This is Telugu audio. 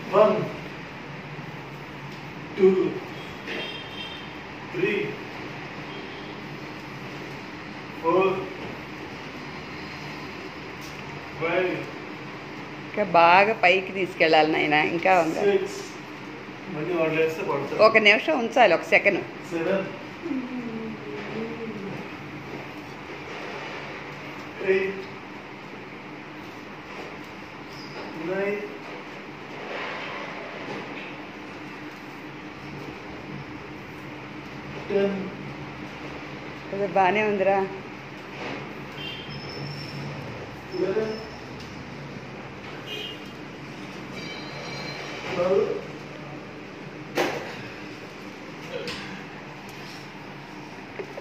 one two three four five ఇంకా బాగా పైకి తీసుకెళ్ళాలి నాయన ఇంకా ఉంది సిక్స్ మళ్ళీ వదిలేస్తే పడుతుంది ఒక నిమిషం ఉంచాలి ఒక second seven eight nine ten అది బాగానే ఉందిరా eleven, twelve,